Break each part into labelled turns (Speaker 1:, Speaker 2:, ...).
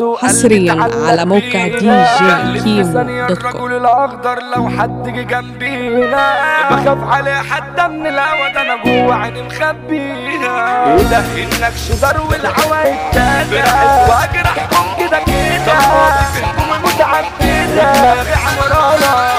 Speaker 1: الارض
Speaker 2: حصريا على موقع دي جي كيمو دوت كوم
Speaker 1: الرجل الاخضر لو حد جه جنبينا بخاف عليه حتى من الهوا ده انا جوه عيني مخبيها ايه ده انك شجر والعوايد تاتا واجرحكم كده كده متعبده دماغي عمرانه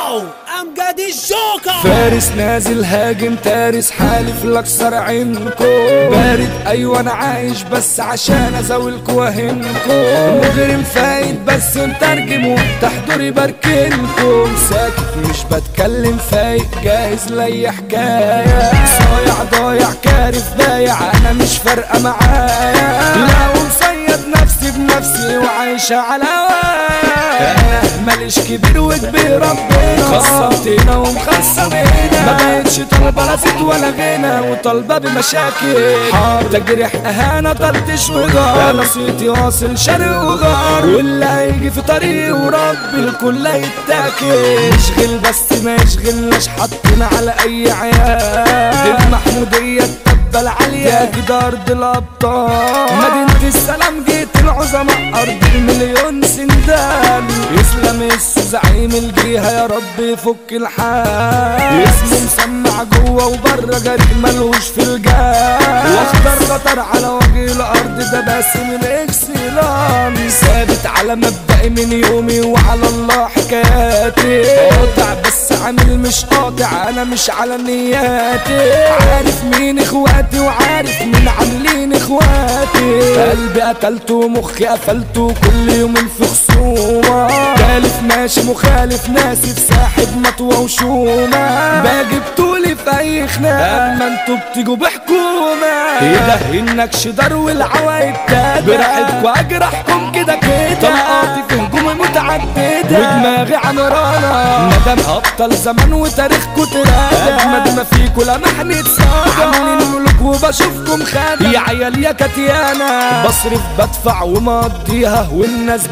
Speaker 3: امجد الجوكر
Speaker 1: فارس نازل هاجم تارس حالف لاكسر عينكو بارد ايوه انا عايش بس عشان ازاولكوا واهنكو مجرم فايد بس مترجم وتحضري بركنكم ساكت مش بتكلم فايق جاهز لاي حكايه صايع ضايع كارف بايع انا مش فارقه معايا لا ومصيد نفسي بنفسي وعايشه على هوايا انا ماليش كبير وكبير ربنا خصمتنا ومخصمينا ما بقتش طالبه لا زيت ولا غنى وطالبه بمشاكل حار تجرح اهانه طلتش وجار انا صيتي واصل شرق وغار واللي هيجي في طريق ورب الكل هيتاكل اشغل بس ما يشغلناش حطينا على اي عيال دي المحموديه التبه العاليه كده ارض الابطال مدينه السلام جيت العظماء ارض المليون سندان يسلم الزعيم الجيها يا رب يفك الحال اسمه مسمع جوه وبره جريء ملوش في الجال واخطر خطر على وجه الارض ده باسم الاكسلان ثابت على مبدئي من يومي وعلى الله حكاياتي قاطع بس عامل مش قاطع انا مش على نياتي عارف مين اخواتي وعارف مين عاملين اخواتي قلبي قتلته ومخي قفلته كل يومين في خصومه تالف ماشي مخالف ناسي في ساحب مطوه وشومه باجي بطولي في اي خناقه ما انتوا بتيجوا بحكومه ايه ده انك شدار والعوايد تاتا براحتكوا اجرحكم كده كده طلقاتي في هجومي متعدده ودماغي عمرانه مدام ابطال زمان وتاريخكوا ترادا اجمد ما فيكوا لمحني اتصادى عاملين ملوك وبشوفكم خادم يا عيال يا كتيانا بصرف بدفع ومقضيها والناس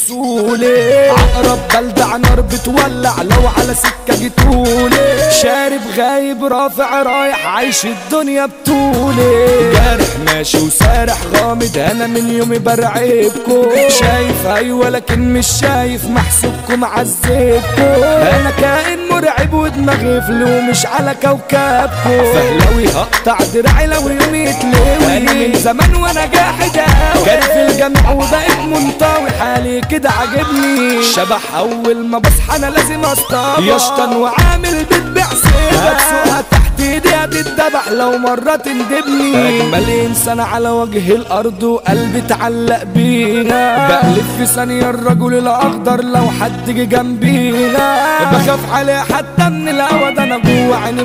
Speaker 1: بيبصولي عقرب بلدع نار بتولع لو على سكه جيتولي شارب غايب رافع رايح عايش الدنيا بطولي جارح ماشي وسارح غامض انا من يومي برعبكم شايف ايوه لكن مش شايف محسوبكم عذبكم انا كائن مرعب ودماغي فلو مش على كوكبكم فهلوي هقطع دراعي لو يومي يتلوي انا من زمان وانا جاحد قوي كان في الجامع وبقيت منطوي حالي كده عاجبني شبح اول ما بصحى انا لازم اصطاد يشطن وعامل بتبيع سيبك سوقها تحت ايدي هتتذبح لو مرة تندبني اجمل انسان على وجه الارض وقلبي اتعلق بيها بقلب في ثانية الرجل الاخضر لو حد جه جنبينا بخاف عليه حتى من الهوا ده انا جوه عيني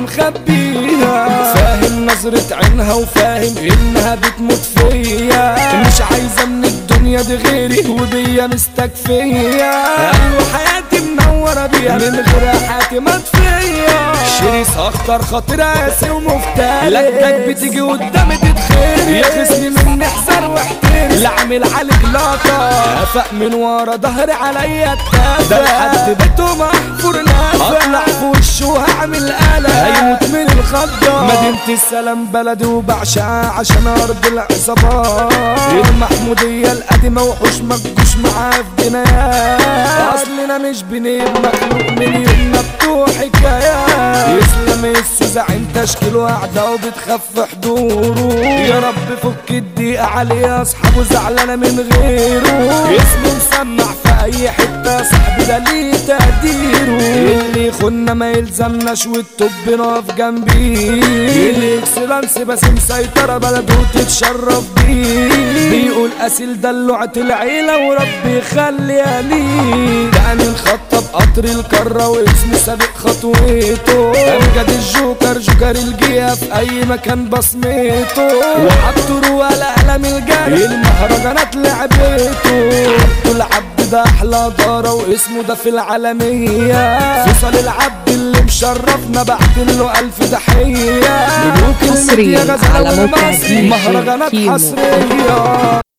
Speaker 1: مخبيها فاهم نظرة عينها وفاهم انها بتموت فيا مش عايزة من الدنيا دي غيري وبيا مستكفية ايوه حياتي منورة بيها من غير حياتي مطفية شريس اخطر خاطر قاسي ومفتري لجك بتيجي قدامي تتخيري يا خصمي مني احذر واحترس لا عامل عليك لقطة افق من ورا ظهري عليا التافه ده لحد بيته محفور نافع اطلع في وشه وهعمل قلق هيموت من الخضة مدينة السلام بلدي وبعشقها عشان ارض العصابات المحمودية القديمة وحوش مجوش معاه في جنايات اصلنا مش بنيب مخلوق من يومنا بتوع حكايات يسلم السوزعين تشكيله قاعدة وبتخف حضوره يا رب فك الضيقة عليه اصحابه زعلانة من غيره اسمه مسمع في اي حتة صاحبي ده ليه تقديره اللي يخنا ما يلزمناش والطب نقف جنبيه الاكسلانس بس مسيطرة بلده وتتشرف بيه بيقول اسيل دلوعة العيلة وربي يخليها ليه ده من خطة بقطر الكرة واسمه سابق خطوته امجد الجوكر جوكر الجيه في اي مكان بصمته وعطره ولا قلم الجري المهرجانات لعبته عبده العبد ده احلى دارة واسمه ده في العالمية فيصل العبد اللي مشرفنا بعت له الف تحية ملوك
Speaker 2: حصرياً
Speaker 1: الميديا غزالة
Speaker 2: على موقع
Speaker 1: والمصري
Speaker 2: دي جي
Speaker 1: مهرجانات
Speaker 2: كيمو.
Speaker 1: حصرية